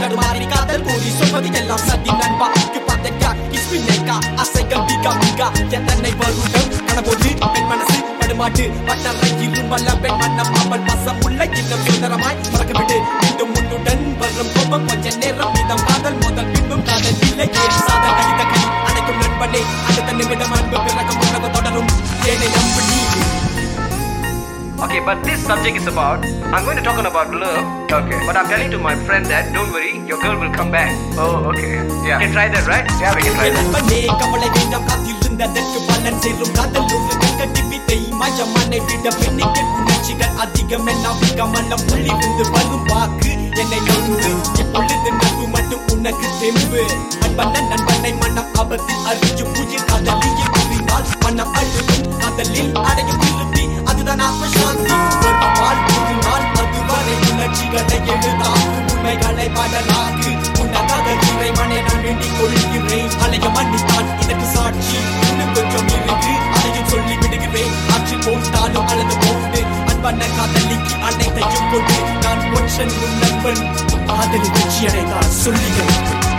தடுமாறி காதல் கூறி சொல்வது எல்லாம் சதி நண்பா இங்கு பார்த்தா இஸ்மினேக்கா அசைகள் மிக மிக எத்தனை வருடம் கனபோது பெண் மனசு படுமாட்டு பட்டறை இருமல்ல பெண் மன்னம் அவள் வசம் உள்ள இன்னும் சுதந்திரமாய் மறக்க விடு மீண்டும் முன்னுடன் வரும் கோபம் கொஞ்ச நேரம் மீதம் காதல் முதல் பின்பும் காதல் இல்லை ஏன் சாதல் அழித்த கை அனைக்கும் நண்பனே அடுத்த நிமிடம் அன்பு பிறகும் உணவு தொடரும் ஏனை நம்பு நீ Okay, but this subject is about. I'm going to talk on about love. Okay. But I'm telling to my friend that don't worry, your girl will come back. Oh, okay. Yeah. You can try that, right? Yeah, we can try that. நண்பனே கவலை வேண்டாம் காத்திருந்ததற்கு பலன் சேரும் காதல் ஒரு கட்டி வித்தை மயமனை விட பெண்ணுக்கு உணர்ச்சிகள் அதிகம் என்ன கமலம் உள்ளிருந்து வரும் வாக்கு என்னை நம்பு இப்பொழுது நட்பு மட்டும் உனக்கு தெம்பு அன்பன நண்பனை மனம் ஆபத்தில் அறியும் உயிர் காதலியை புரிந்தால் மனம் அழுகும் காதலில் அடையும் திருப்தி அதுதான் ஆத்ம சாந்தி ஒரு பால் புரிந்தால் அதுவரை உணர்ச்சிகளை எழுதாகும் உண்மைகளை பாடலாகு உன்னதாக இறைவனை நான் வேண்டிக் கொள்கிறேன் அலைய மன்னித்தான் இதற்கு சாட்சி இன்னும் கொஞ்சம் இருக்கு அதையும் சொல்லி விடுகிறேன் ஆற்றில் போட்டாலும் அல்லது போட்டு அன்பன காதலிக்கு அனைத்தையும் கொண்டு நான் ஒற்றன் உன் நண்பன் காதலி வெற்றி அடைந்தால் சொல்லுகிறேன்